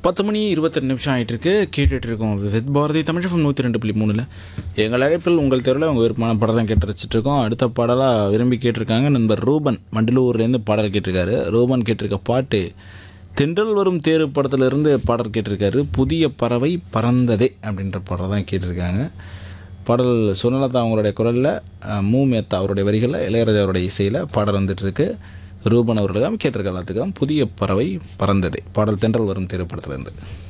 பத்து மணி இருபத்தெட்டு நிமிஷம் ஆகிட்டு இருக்கு கேட்டுட்டு இருக்கோம் வித் பாரதி தமிழ் ஃபம் நூற்றி ரெண்டு புள்ளி மூணில் எங்கள் அழைப்பில் உங்கள் தெருவில் உங்கள் விருப்பமான படம் தான் கேட்டு ரசிச்சிட்டு இருக்கோம் அடுத்த பாடலாக விரும்பி கேட்டிருக்காங்க நண்பர் ரூபன் மண்டலூர்லேருந்து பாடல் கேட்டிருக்காரு ரூபன் கேட்டிருக்க பாட்டு தென்றல் வரும் தேரு படத்துலேருந்து பாடல் கேட்டிருக்காரு புதிய பறவை பறந்ததே அப்படின்ற பாடல் தான் கேட்டிருக்காங்க பாடல் சுனலதா அவங்களுடைய குரலில் மூ மேத்தா அவருடைய வரிகளில் இளையராஜா அவருடைய இசையில் பாடல் வந்துட்டு இருக்கு ரூபன் அவர்களும் கேட்டிருக்க எல்லாத்துக்கும் புதிய பறவை பறந்ததே பாடல் தென்றல் வரும் திரைப்படத்துலேருந்து